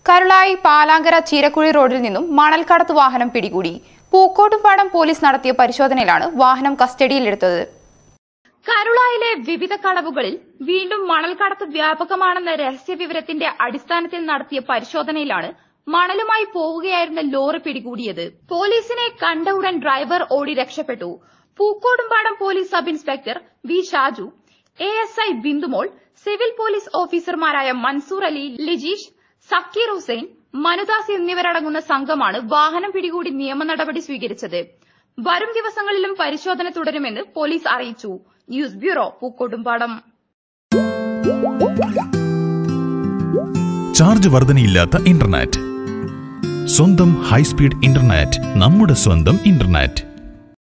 കരുളായി പാലാങ്കര ചീരക്കുഴി റോഡിൽ നിന്നും മണൽക്കടത്ത് വാഹനം പിടികൂടി പൂക്കോട്ടുംപാടം പോലീസ് നടത്തിയ പരിശോധനയിലാണ് വാഹനം കസ്റ്റഡിയിലെടുത്തത് കരുളായിലെ വിവിധ കളവുകളിൽ വീണ്ടും മണൽക്കടത്ത് വ്യാപകമാണെന്ന രഹസ്യവിവരത്തിന്റെ അടിസ്ഥാനത്തിൽ നടത്തിയ പരിശോധനയിലാണ് മണലുമായി പോവുകയായിരുന്ന ലോറി പിടികൂടിയത് പോലീസിനെ കണ്ട ഉടൻ ഡ്രൈവർ ഓടി രക്ഷപ്പെട്ടു Pookkodumpadam police sub inspector V Shaju A S I Bindumol civil police ഓഫീസർമാരായ മൻസൂർ അലി ലിജീഷ് സക്കീർ ഹുസൈൻ മനുദാസ് എന്നിവരടങ്ങുന്ന സംഘമാണ് വാഹനം പിടികൂടി നിയമ നടപടി സ്വീകരിച്ചത് വരും ദിവസങ്ങളിലും പരിശോധന തുടരുമെന്ന് പോലീസ് അറിയിച്ചു ന്യൂസ് ബ്യൂറോ പൂക്കോട്ടുംപാടം ചാർജ് വർധനയില്ലാത്ത ഇന്റർനെറ്റ് സ്വന്തം ഹൈസ്പീഡ് ഇന്റർനെറ്റ് നമ്മുടെ സ്വന്തം ഇന്റർനെറ്റ്